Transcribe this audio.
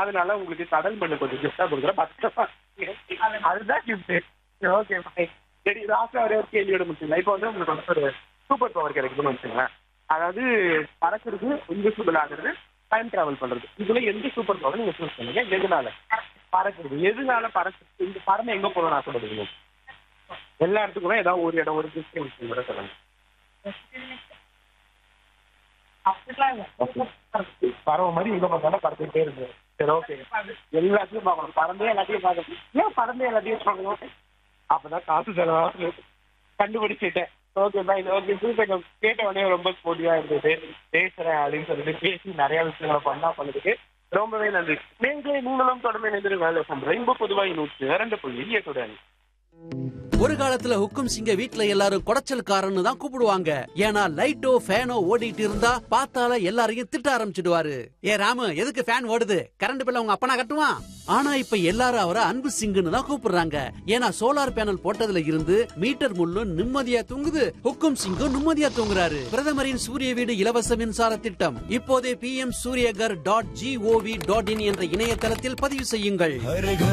அதனால உங்களுக்கு கடல் மண்ணு கொஞ்சம் கிஃப்டா கொடுக்குறேன் பத்திரமா அதுதான் கிஃப்ட் ஓகே சரி லாஸ்ட் ஒரே ஒரு கேள்வியோட முடிச்சுங்களா இப்போ வந்து உங்களுக்கு வந்து ஒரு சூப்பர் பவர் கிடைக்குதுன்னு வச்சுங்களேன் அதாவது பறக்கிறது இன்விசிபிள் ஆகுறது டைம் டிராவல் பண்றது இதுல எந்த சூப்பர் பவர் நீங்க சூஸ் பண்ணுங்க எதனால பறக்கிறது எதனால பறக்கிறது இந்த பறந்து எங்க போகணும்னு ஆசைப்படுறீங்க எல்லா இடத்துக்கும் ஏதாவது ஒரு இடம் ஒரு டிஸ்டன்ஸ் கூட சொல்லுங்க பறவை மாதிரி எங்க பார்த்தாலும் பறந்துட்டே இருக்கு சரி ஓகே எல்லாத்தையும் பார்க்கணும் பறந்தே எல்லாத்தையும் பார்க்கணும் ஏன் பறந்தே எல்லாத்தையும் பார்க்கணும் அப்பதான் காசு செலவாக கண்டுபிடிச்சிட்டேன் ஓகே பை ஓகே சூப்பர் கேட்ட உடனே ரொம்ப ஸ்போர்ட்டிவா இருந்தது பேசுறேன் அப்படின்னு சொல்லிட்டு பேசி நிறைய விஷயங்களை பண்ணா பண்ணதுக்கு ரொம்பவே நன்றி நீங்களே நீங்களும் தொடர்ந்து இணைந்திரு வேலை பண்றேன் ரொம்ப பொதுவாக நூற்று இரண்டு புள்ளி எட்டுடன் ஒரு காலத்துல ஹுக்கும் சிங்க வீட்ல எல்லாரும் குடைச்சல்காரன்னு தான் கூப்பிடுவாங்க ஏன்னா லைட்டோ ஃபேனோ ஓடிட்டு இருந்தா பார்த்தால எல்லாரையும் திட்ட ஆரம்பிச்சிடுவாரு ஏ ராமு எதுக்கு ஃபேன் ஓடுது கரண்ட் பில்ல உங்க அப்பனா கட்டுவான் ஆனா இப்ப எல்லாரும் அவரை அன்பு சிங்குன்னு தான் கூப்பிடுறாங்க ஏன்னா சோலார் பேனல் போட்டதுல இருந்து மீட்டர் முள்ளும் நிம்மதியா தூங்குது ஹுக்கும் சிங்கும் நிம்மதியா தூங்குறாரு பிரதமரின் சூரிய வீடு இலவச மின்சார திட்டம் இப்போதே P M Suryaghar dot G O V dot in என்ற இணையதளத்தில் பதிவு செய்யுங்கள்